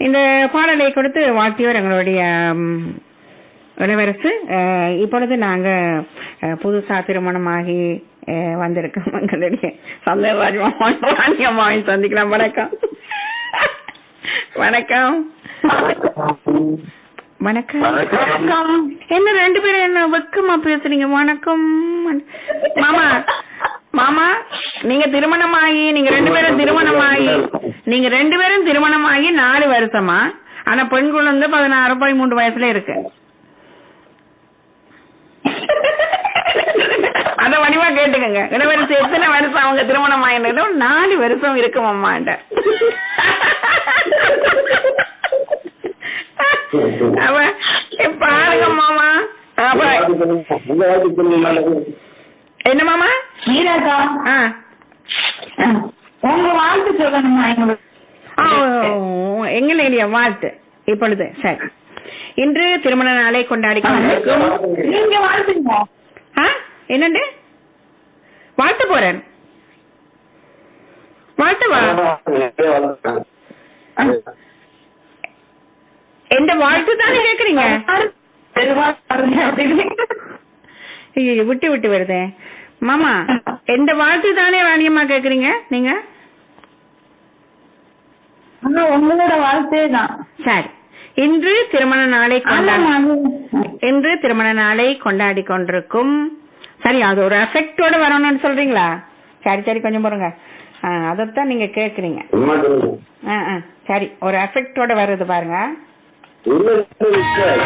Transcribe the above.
இந்த பாடலை கொடுத்து வாழ்த்தியோர் எங்களுடைய ம், இளவரசு அஹ், இப்பொழுது நாங்க அஹ், புதுசா திருமணமாகி அஹ், வந்திருக்கோம் எங்களுடைய சந்தேகராஜ் ராணி அம்மாவை சந்திக்கலாம் வணக்கம் வணக்கம் வணக்கம் வணக்கம். என்ன ரெண்டு பேரும் என்ன வெக்கமா பேசுறீங்க வணக்கம் மாமா மாமா நீங்க திருமணமாகி நீங்க ரெண்டு பேரும் திருமணமாகி நீங்க ரெண்டு பேரும் திருமணமாகி நாலு வருஷமா ஆனா பெண் குழந்தை பதினாறு பதிமூன்று வயசுல இருக்கு அத வடிவா கேட்டுக்கங்க இளவரசி எத்தனை வருஷம் அவங்க திருமணம் ஆயினதும் நாலு வருஷம் இருக்கும் அம்மாண்ட அவ பாருங்க மாமா அவ என்ன மாமா மீராக்கா ஆ உங்க வாழ்த்து சொல்லணுமா எங்களுக்கு ஆ, எங்களுடைய வாழ்த்து இப்பொழுது சரி இன்று திருமண நாளை கொண்டாடி கொண்டிருக்கும் நீங்க வாழ்த்துங்க ஆ, என்னண்டு வாழ்த்து போறேன் வாழ்த்துவா எந்த வாழ்த்து தானே கேக்குறீங்க தெளிவா பாருங்க அப்படின்னு. ஐயோ விட்டு விட்டு வருதே மாமா எந்த வாழ்த்து தானே ராணியம்மா கேக்குறீங்க நீங்க ஆனா உங்களோட வாழ்த்தே தான் சரி இன்று திருமண நாளை கொண்டாடி இன்று திருமண நாளை கொண்டாடி கொண்டிருக்கும் சரி அது ஒரு அஃபெக்டோட வரணும்னு சொல்றீங்களா சரி சரி கொஞ்சம் பாருங்க ஆ, அதைத்தான் நீங்க கேக்குறீங்க ஆ, ஆ, சரி ஒரு அஃபெக்டோட வருது பாருங்க உள்ள